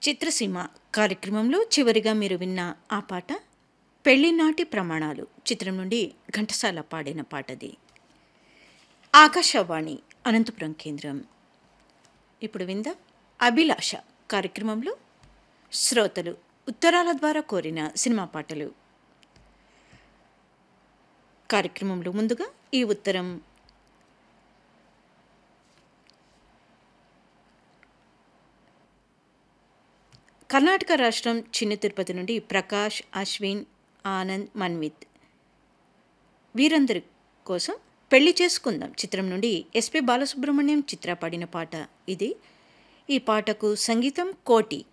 చిత్రసీమ కార్యక్రమంలో చివరిగా మీరు విన్న ఆ పాట పెళ్లినాటి ప్రమాణాలు చిత్రం నుండి ఘంటసాల పాడిన పాటది ఆకాశవాణి అనంతపురం కేంద్రం ఇప్పుడు విందాం అభిలాష కార్యక్రమంలో శ్రోతలు ఉత్తరాల ద్వారా కోరిన సినిమా పాటలు కార్యక్రమంలో ముందుగా ఈ ఉత్తరం కర్ణాటక రాష్ట్రం చిన్న తిరుపతి నుండి ప్రకాష్ అశ్విన్ ఆనంద్ మన్విత్ వీరందరి కోసం పెళ్లి చేసుకుందాం చిత్రం నుండి ఎస్పి బాలసుబ్రహ్మణ్యం చిత్ర పాడిన పాట ఇది ఈ పాటకు సంగీతం కోటి